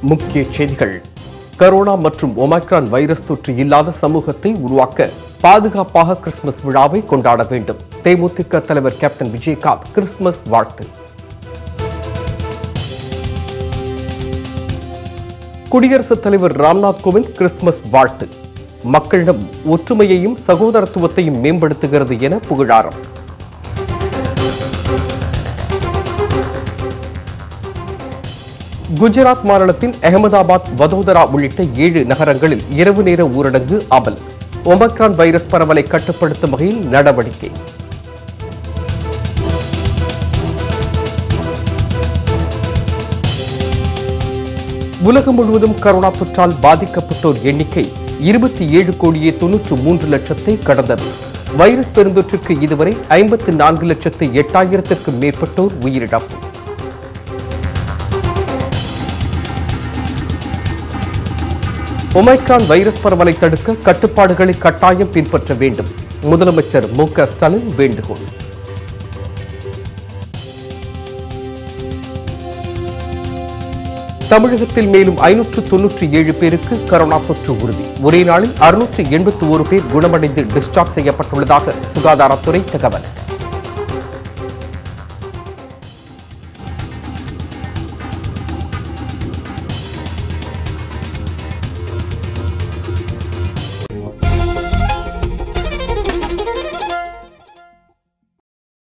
முக்கிய செய்திகள் கரோனா மற்றும் ஒமைக்ரான் வைரஸ் தொற்று இல்லாத சமூகத்தை உருவாக்க பாதுகாப்பாக கிறிஸ்துமஸ் விழாவை கொண்டாட வேண்டும் தேமுதிக தலைவர் கேப்டன் விஜயகாந்த் கிறிஸ்துமஸ் வாழ்த்து குடியரசுத் தலைவர் ராம்நாத் கோவிந்த் கிறிஸ்துமஸ் வாழ்த்து மக்களிடம் ஒற்றுமையையும் சகோதரத்துவத்தையும் மேம்படுத்துகிறது என புகழாரம் குஜராத் மாநிலத்தின் அகமதாபாத் வதோதரா உள்ளிட்ட ஏழு நகரங்களில் இரவு நேர ஊரடங்கு அமல் ஒமக்ரான் வைரஸ் பரவலை கட்டுப்படுத்தும் வகையில் நடவடிக்கை உலகம் முழுவதும் கரோனா தொற்றால் பாதிக்கப்பட்டோர் எண்ணிக்கை இருபத்தி ஏழு கோடியே தொன்னூற்று மூன்று லட்சத்தை கடந்தது வைரஸ் பெருந்தொற்றுக்கு இதுவரை ஐம்பத்து நான்கு லட்சத்து எட்டாயிரத்திற்கும் மேற்பட்டோர் உயிரிழப்பு ஒமைக்ரான் வைரஸ் பரவலை தடுக்க கட்டுப்பாடுகளை கட்டாயம் பின்பற்ற வேண்டும் முதலமைச்சர் மு க ஸ்டாலின் வேண்டுகோள் தமிழகத்தில் மேலும் ஐநூற்று தொன்னூற்றி ஏழு பேருக்கு கரோனா தொற்று உறுதி ஒரே நாளில் அறுநூற்று எண்பத்தி ஒரு பேர் குணமடைந்து டிஸ்சார்ஜ் செய்யப்பட்டுள்ளதாக சுகாதாரத்துறை தகவல்